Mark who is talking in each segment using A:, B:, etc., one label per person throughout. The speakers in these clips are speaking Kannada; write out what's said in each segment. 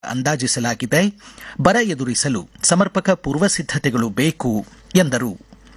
A: ಅಂದಾಜಿಸಲಾಗಿದೆ ಬರ ಎದುರಿಸಲು ಸಮರ್ಪಕ ಪೂರ್ವ ಸಿದ್ಧತೆಗಳು ಬೇಕು ಎಂದರು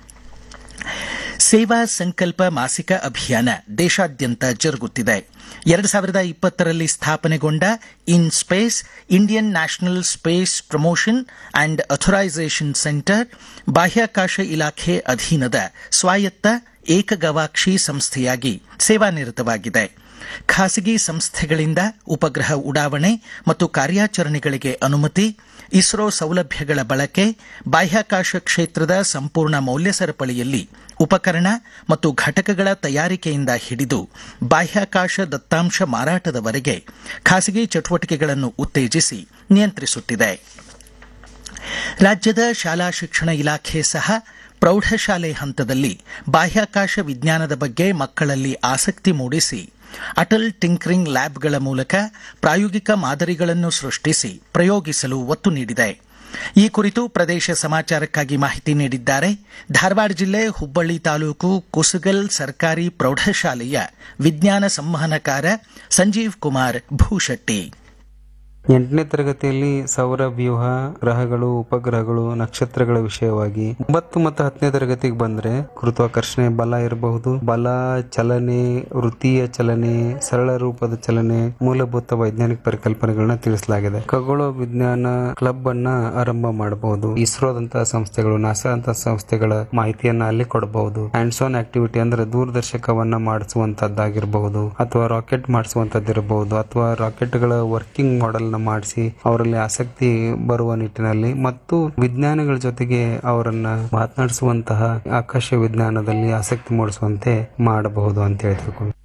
A: ಸೇವಾ ಸಂಕಲ್ಪ ಮಾಸಿಕ ಅಭಿಯಾನ ದೇಶಾದ್ಯಂತ ಜರುಗುತ್ತಿದೆ ಎರಡು ಸಾವಿರದ ಇಪ್ಪತ್ತರಲ್ಲಿ ಸ್ಥಾಪನೆಗೊಂಡ in space Indian national space promotion and authorisation centre ಬಾಹ್ಯಾಕಾಶ ಇಲಾಖೆ ಅಧೀನದ ಸ್ವಾಯತ್ತ ಏಕಗವಾಕ್ಷಿ ಸಂಸ್ಥೆಯಾಗಿ ಸೇವಾನಿರತವಾಗಿದೆ ಖಾಸಗಿ ಸಂಸ್ಥೆಗಳಿಂದ ಉಪಗ್ರಹ ಉಡಾವಣೆ ಮತ್ತು ಕಾರ್ಯಾಚರಣೆಗಳಿಗೆ ಅನುಮತಿ ಇಸ್ರೋ ಸೌಲಭ್ಯಗಳ ಬಳಕೆ ಬಾಹ್ಯಾಕಾಶ ಕ್ಷೇತ್ರದ ಸಂಪೂರ್ಣ ಮೌಲ್ಯ ಸರಪಳಿಯಲ್ಲಿ ಉಪಕರಣ ಮತ್ತು ಘಟಕಗಳ ತಯಾರಿಕೆಯಿಂದ ಹಿಡಿದು ಬಾಹ್ಯಾಕಾಶ ದತ್ತಾಂಶ ಮಾರಾಟದವರೆಗೆ ಖಾಸಗಿ ಚಟುವಟಿಕೆಗಳನ್ನು ಉತ್ತೇಜಿಸಿ ನಿಯಂತ್ರಿಸುತ್ತಿದೆ ರಾಜ್ಯದ ಶಾಲಾ ಶಿಕ್ಷಣ ಇಲಾಖೆ ಸಹ ಪ್ರೌಢಶಾಲೆ ಹಂತದಲ್ಲಿ ಬಾಹ್ಯಾಕಾಶ ವಿಜ್ಞಾನದ ಬಗ್ಗೆ ಮಕ್ಕಳಲ್ಲಿ ಆಸಕ್ತಿ ಮೂಡಿಸಿ ಅಟಲ್ ಟಿಂಕರಿಂಗ್ ಲ್ಯಾಬ್ಗಳ ಮೂಲಕ ಪ್ರಾಯೋಗಿಕ ಮಾದರಿಗಳನ್ನು ಸೃಷ್ಟಿಸಿ ಪ್ರಯೋಗಿಸಲು ಒತ್ತು ನೀಡಿದೆ ಈ ಕುರಿತು ಪ್ರದೇಶ ಸಮಾಚಾರಕ್ಕಾಗಿ ಮಾಹಿತಿ ನೀಡಿದ್ದಾರೆ ಧಾರವಾಡ ಜಿಲ್ಲೆ ಹುಬ್ಬಳ್ಳಿ ತಾಲೂಕು ಕುಸುಗಲ್ ಸರ್ಕಾರಿ ಪ್ರೌಢಶಾಲೆಯ ವಿಜ್ಞಾನ ಸಂವಹನಕಾರ ಸಂಜೀವ್ ಕುಮಾರ್ ಭೂಶೆಟ್ಟಿ
B: ಎಂಟನೇ ತರಗತಿಯಲ್ಲಿ ಸೌರ ವ್ಯೂಹ ಗ್ರಹಗಳು ಉಪಗ್ರಹಗಳು ನಕ್ಷತ್ರಗಳ ವಿಷಯವಾಗಿ ಒಂಬತ್ತು ಮತ್ತು ಹತ್ತನೇ ತರಗತಿಗೆ ಬಂದ್ರೆ ಗುರುತ್ವಾಕರ್ಷಣೆ ಬಲ ಇರಬಹುದು ಬಲ ಚಲನೆ ವೃತ್ತೀಯ ಚಲನೆ ಸರಳ ರೂಪದ ಚಲನೆ ಮೂಲಭೂತ ವೈಜ್ಞಾನಿಕ ಪರಿಕಲ್ಪನೆಗಳನ್ನ ತಿಳಿಸಲಾಗಿದೆ ಖಗೋಳ ವಿಜ್ಞಾನ ಕ್ಲಬ್ ಅನ್ನ ಆರಂಭ ಮಾಡಬಹುದು ಇಸ್ರೋದಂತಹ ಸಂಸ್ಥೆಗಳು ನಾಸಾ ಅಂತ ಸಂಸ್ಥೆಗಳ ಮಾಹಿತಿಯನ್ನ ಅಲ್ಲಿ ಕೊಡಬಹುದು ಹ್ಯಾಂಡ್ಸ್ ಆನ್ ಆಕ್ಟಿವಿಟಿ ಅಂದ್ರೆ ದೂರದರ್ಶಕವನ್ನ ಮಾಡಿಸುವಂತದ್ದಾಗಿರಬಹುದು ಅಥವಾ ರಾಕೆಟ್ ಮಾಡಿಸುವಂತದ್ದಿರಬಹುದು ಅಥವಾ ರಾಕೆಟ್ಗಳ ವರ್ಕಿಂಗ್ ಮಾಡೆಲ್ ಮಾಡಿಸಿ ಅವರಲ್ಲಿ ಆಸಕ್ತಿ ಬರುವ ನಿಟ್ಟಿನಲ್ಲಿ ಮತ್ತು ವಿಜ್ಞಾನಿಗಳ ಜೊತೆಗೆ ಅವರನ್ನ ಮಾತನಾಡಿಸುವಂತಹ ಆಕಾಶ ವಿಜ್ಞಾನದಲ್ಲಿ ಆಸಕ್ತಿ ಮೂಡಿಸುವಂತೆ ಮಾಡಬಹುದು ಅಂತ ಹೇಳಿ ತಿಳ್ಕೊಂಡು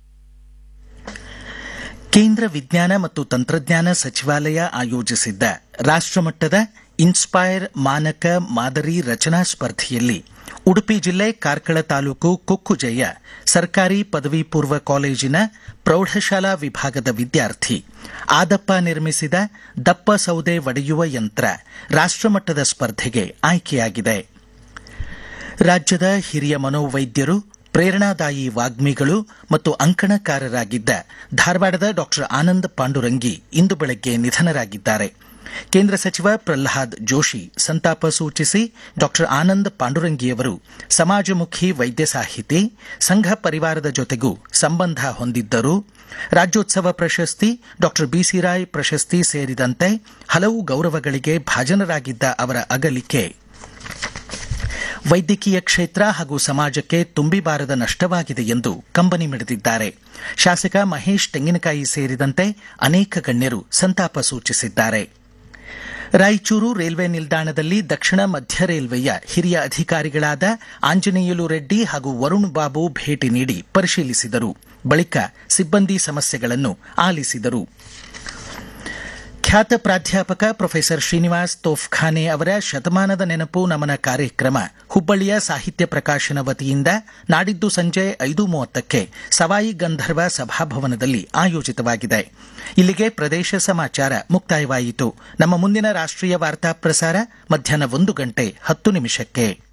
A: ಕೇಂದ್ರ ವಿಜ್ಞಾನ ಮತ್ತು ತಂತ್ರಜ್ಞಾನ ಸಚಿವಾಲಯ ಆಯೋಜಿಸಿದ್ದ ರಾಷ್ಟಮಟ್ಟದ ಇನ್ಸ್ಪೈರ್ ಮಾನಕ ಮಾದರಿ ರಚನಾ ಸ್ಪರ್ಧೆಯಲ್ಲಿ ಉಡುಪಿ ಜಿಲ್ಲೆ ಕಾರ್ಕಳ ತಾಲೂಕು ಕುಕ್ಕುಜೆಯ ಸರ್ಕಾರಿ ಪದವಿ ಪೂರ್ವ ಕಾಲೇಜಿನ ಪ್ರೌಢಶಾಲಾ ವಿಭಾಗದ ವಿದ್ಯಾರ್ಥಿ ಆದಪ್ಪ ನಿರ್ಮಿಸಿದ ದಪ್ಪ ಸೌದೆ ಒಡೆಯುವ ಯಂತ್ರ ರಾಷ್ಟಮಟ್ಟದ ಸ್ಪರ್ಧೆಗೆ ಆಯ್ಕೆಯಾಗಿದೆ ರಾಜ್ಯದ ಹಿರಿಯ ಮನೋವೈದ್ಯರು ಪ್ರೇರಣಾದಾಯಿ ವಾಗ್ಮಿಗಳು ಮತ್ತು ಅಂಕಣಕಾರರಾಗಿದ್ದ ಧಾರವಾಡದ ಡಾಕ್ಟರ್ ಆನಂದ್ ಪಾಂಡುರಂಗಿ ಇಂದು ಬೆಳಗ್ಗೆ ನಿಧನರಾಗಿದ್ದಾರೆ ಕೇಂದ್ರ ಸಚಿವ ಪ್ರಹ್ಲಾದ್ ಜೋಶಿ ಸಂತಾಪ ಸೂಚಿಸಿ ಡಾಕ್ಟರ್ ಆನಂದ್ ಪಾಂಡುರಂಗಿಯವರು ಸಮಾಜಮುಖಿ ವೈದ್ಯ ಸಾಹಿತಿ ಸಂಘ ಪರಿವಾರದ ಜೊತೆಗೂ ಸಂಬಂಧ ಹೊಂದಿದ್ದರು ರಾಜ್ಯೋತ್ಸವ ಪ್ರಶಸ್ತಿ ಡಾಕ್ಟರ್ ಬಿಸಿ ರಾಯ್ ಪ್ರಶಸ್ತಿ ಸೇರಿದಂತೆ ಹಲವು ಗೌರವಗಳಿಗೆ ಭಾಜನರಾಗಿದ್ದ ಅವರ ಅಗಲಿಕೆ ವೈದ್ಯಕೀಯ ಕ್ಷೇತ್ರ ಹಾಗೂ ಸಮಾಜಕ್ಕೆ ತುಂಬಿಬಾರದ ನಷ್ಟವಾಗಿದೆ ಎಂದು ಕಂಬನಿ ಮಿಡಿದಿದ್ದಾರೆ ಶಾಸಕ ಮಹೇಶ್ ತೆಂಗಿನಕಾಯಿ ಸೇರಿದಂತೆ ಅನೇಕ ಗಣ್ಯರು ಸಂತಾಪ ಸೂಚಿಸಿದ್ದಾರೆ ರಾಯಚೂರು ರೈಲ್ವೆ ನಿಲ್ದಾಣದಲ್ಲಿ ದಕ್ಷಿಣ ಮಧ್ಯ ರೈಲ್ವೆಯ ಹಿರಿಯ ಅಧಿಕಾರಿಗಳಾದ ಆಂಜನೇಯಲು ರೆಡ್ಡಿ ಹಾಗೂ ವರುಣ್ ಬಾಬು ಭೇಟಿ ನೀಡಿ ಪರಿಶೀಲಿಸಿದರು ಬಳಿಕ ಸಿಬ್ಬಂದಿ ಸಮಸ್ಯೆಗಳನ್ನು ಆಲಿಸಿದರು ಖ್ಯಾತ ಪ್ರಾಧ್ಯಾಪಕ ಪ್ರೊಫೆಸರ್ ಶ್ರೀನಿವಾಸ್ ತೋಫ್ಖಾನೆ ಅವರ ಶತಮಾನದ ನೆನಪು ನಮನ ಕಾರ್ಯಕ್ರಮ ಹುಬ್ಬಳ್ಳಿಯ ಸಾಹಿತ್ಯ ಪ್ರಕಾಶನ ವತಿಯಿಂದ ನಾಡಿದ್ದು ಸಂಜೆ ಐದು ಮೂವತ್ತಕ್ಕೆ ಸವಾಯಿ ಗಂಧರ್ವ ಸಭಾಭವನದಲ್ಲಿ ಆಯೋಜಿತವಾಗಿದೆ ಇಲ್ಲಿಗೆ ಪ್ರದೇಶ ಸಮಾಚಾರ ಮುಕ್ತಾಯವಾಯಿತು ನಮ್ಮ ಮುಂದಿನ ರಾಷ್ಟ್ರೀಯ ವಾರ್ತಾ ಪ್ರಸಾರ ಮಧ್ಯಾಹ್ನ ಒಂದು ಗಂಟೆ ಹತ್ತು ನಿಮಿಷಕ್ಕೆ